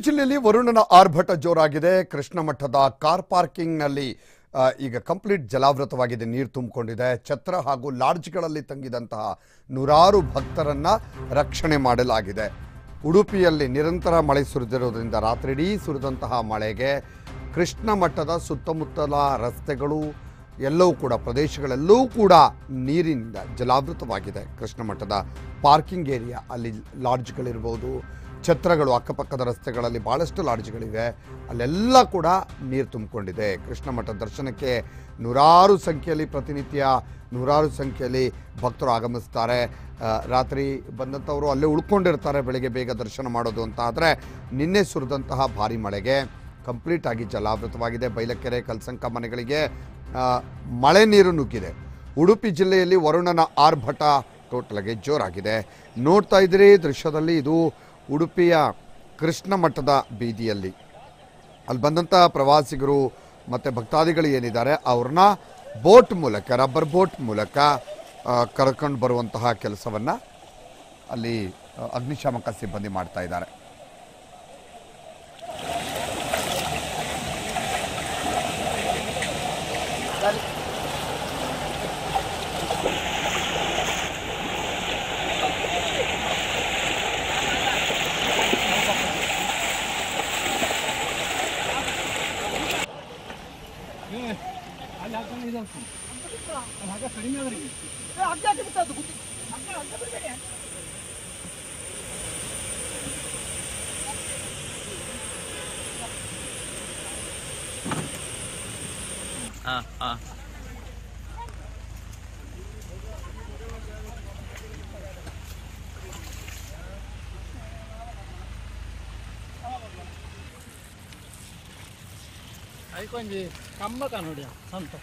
ಜಿಲ್ಲೆಯಲ್ಲಿ ವರುಣನ ಆರ್ಭಟ ಜೋರಾಗಿದೆ ಕೃಷ್ಣ ಮಠದ ಕಾರ್ ಪಾರ್ಕಿಂಗ್ನಲ್ಲಿ ಆ, ಈಗ ಕಂಪ್ಲೀಟ್ ಜಲಾವೃತವಾಗಿದೆ ನೀರು ತುಂಬಿಕೊಂಡಿದೆ ಛತ್ರ ಹಾಗೂ ಲಾಡ್ಜ್ಗಳಲ್ಲಿ ತಂಗಿದಂತಹ ನೂರಾರು ಭಕ್ತರನ್ನ ರಕ್ಷಣೆ ಮಾಡಲಾಗಿದೆ ಉಡುಪಿಯಲ್ಲಿ ನಿರಂತರ ಮಳೆ ಸುರಿದಿರೋದ್ರಿಂದ ರಾತ್ರಿಡೀ ಸುರಿದಂತಹ ಮಳೆಗೆ ಕೃಷ್ಣ ಮಠದ ಸುತ್ತಮುತ್ತಲ ರಸ್ತೆಗಳು ಎಲ್ಲವೂ ಕೂಡ ಪ್ರದೇಶಗಳೆಲ್ಲವೂ ಕೂಡ ನೀರಿನಿಂದ ಜಲಾವೃತವಾಗಿದೆ ಕೃಷ್ಣ ಮಠದ ಪಾರ್ಕಿಂಗ್ ಏರಿಯಾ ಅಲ್ಲಿ ಲಾಡ್ಜ್ಗಳಿರ್ಬೋದು ಛತ್ರಗಳು ಅಕ್ಕಪಕ್ಕದ ರಸ್ತೆಗಳಲ್ಲಿ ಭಾಳಷ್ಟು ಲಾಡ್ಜ್ಗಳಿವೆ ಅಲ್ಲೆಲ್ಲ ಕೂಡ ನೀರು ತುಂಬಿಕೊಂಡಿದೆ ಕೃಷ್ಣ ಮಠ ದರ್ಶನಕ್ಕೆ ನೂರಾರು ಸಂಖ್ಯೆಯಲ್ಲಿ ಪ್ರತಿನಿತ್ಯ ನೂರಾರು ಸಂಖ್ಯೆಯಲ್ಲಿ ಭಕ್ತರು ಆಗಮಿಸ್ತಾರೆ ಆ, ರಾತ್ರಿ ಬಂದಂಥವರು ಅಲ್ಲೇ ಉಳ್ಕೊಂಡಿರ್ತಾರೆ ಬೆಳಿಗ್ಗೆ ಬೇಗ ದರ್ಶನ ಮಾಡೋದು ಅಂತ ಆದರೆ ನಿನ್ನೆ ಸುರಿದಂತಹ ಭಾರಿ ಮಳೆಗೆ ಕಂಪ್ಲೀಟ್ ಆಗಿ ಜಲಾವೃತವಾಗಿದೆ ಬೈಲಕೆರೆ ಕಲ್ಸಂಕ ಮನೆಗಳಿಗೆ ಆ, ಮಳೆ ನೀರು ನುಗ್ಗಿದೆ ಉಡುಪಿ ಜಿಲ್ಲೆಯಲ್ಲಿ ವರುಣನ ಆರ್ಭಟ ಟೋಟಲ್ಗೆ ಜೋರಾಗಿದೆ ನೋಡ್ತಾ ಇದ್ದೀರಿ ದೃಶ್ಯದಲ್ಲಿ ಇದು ಉಡುಪಿಯ ಕೃಷ್ಣ ಮಠದ ಬೀದಿಯಲ್ಲಿ ಅಲ್ಲಿ ಬಂದಂಥ ಪ್ರವಾಸಿಗರು ಮತ್ತು ಭಕ್ತಾದಿಗಳು ಏನಿದ್ದಾರೆ ಅವ್ರನ್ನ ಬೋಟ್ ಮೂಲಕ ರಬ್ಬರ್ ಬೋಟ್ ಮೂಲಕ ಕರ್ಕೊಂಡು ಬರುವಂತಹ ಕೆಲಸವನ್ನು ಅಲ್ಲಿ ಆ, ಅಗ್ನಿಶಾಮಕ ಸಿಬ್ಬಂದಿ ಮಾಡ್ತಾ ಇದ್ದಾರೆ ಅಲ್ಲಿ ಹಾಕೊಂಡು ಇದು ಹಾಕ್ತೀನಿ. ಅಲ್ಲಿ ಹಾಕ ಕಡಿಮೆ ಆದ್ರಿಗೆ ಹಾಂ ಹಾಂ ಅದಕ್ಕೊಂದು ಕಂಬಕ ನೋಡಿ ಸಂತ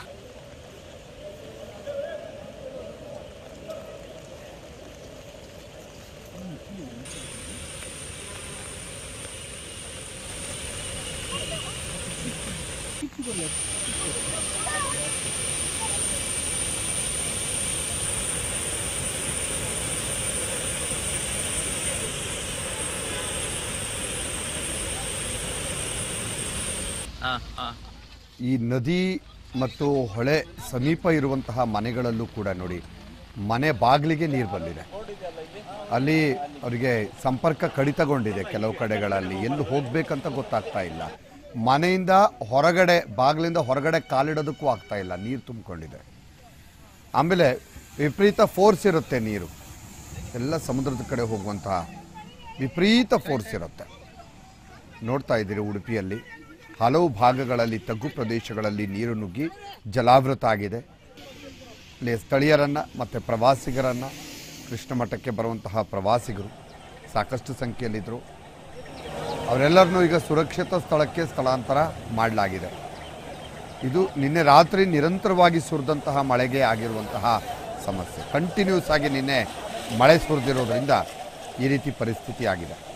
ಹಾಂ ಹಾಂ ಈ ನದಿ ಮತ್ತು ಹೊಳೆ ಸಮೀಪ ಇರುವಂತಹ ಮನೆಗಳಲ್ಲೂ ಕೂಡ ನೋಡಿ ಮನೆ ಬಾಗಿಲಿಗೆ ನೀರು ಬಂದಿದೆ ಅಲ್ಲಿ ಅವರಿಗೆ ಸಂಪರ್ಕ ಕಡಿತಗೊಂಡಿದೆ ಕೆಲವು ಕಡೆಗಳಲ್ಲಿ ಎಲ್ಲಿ ಹೋಗ್ಬೇಕಂತ ಗೊತ್ತಾಗ್ತಾ ಇಲ್ಲ ಮನೆಯಿಂದ ಹೊರಗಡೆ ಬಾಗಿಲಿಂದ ಹೊರಗಡೆ ಕಾಲಿಡೋದಕ್ಕೂ ಆಗ್ತಾ ಇಲ್ಲ ನೀರು ತುಂಬಿಕೊಂಡಿದೆ ಆಮೇಲೆ ವಿಪರೀತ ಫೋರ್ಸ್ ಇರುತ್ತೆ ನೀರು ಎಲ್ಲ ಸಮುದ್ರದ ಕಡೆ ಹೋಗುವಂತಹ ವಿಪರೀತ ಫೋರ್ಸ್ ಇರುತ್ತೆ ನೋಡ್ತಾ ಇದ್ದೀರಿ ಉಡುಪಿಯಲ್ಲಿ ಹಲವು ಭಾಗಗಳಲ್ಲಿ ತಗ್ಗು ಪ್ರದೇಶಗಳಲ್ಲಿ ನೀರು ನುಗ್ಗಿ ಜಲಾವೃತ ಆಗಿದೆ ಇಲ್ಲಿ ಸ್ಥಳೀಯರನ್ನು ಮತ್ತು ಪ್ರವಾಸಿಗರನ್ನು ಕೃಷ್ಣ ಮಠಕ್ಕೆ ಬರುವಂತಹ ಪ್ರವಾಸಿಗರು ಸಾಕಷ್ಟು ಸಂಖ್ಯೆಯಲ್ಲಿದ್ದರು ಅವರೆಲ್ಲರನ್ನೂ ಈಗ ಸುರಕ್ಷಿತ ಸ್ಥಳಕ್ಕೆ ಸ್ಥಳಾಂತರ ಮಾಡಲಾಗಿದೆ ಇದು ನಿನ್ನೆ ರಾತ್ರಿ ನಿರಂತರವಾಗಿ ಸುರಿದಂತಹ ಮಳೆಗೆ ಆಗಿರುವಂತಹ ಸಮಸ್ಯೆ ಕಂಟಿನ್ಯೂಸ್ ಆಗಿ ನಿನ್ನೆ ಮಳೆ ಸುರಿದಿರೋದ್ರಿಂದ ಈ ರೀತಿ ಪರಿಸ್ಥಿತಿ ಆಗಿದೆ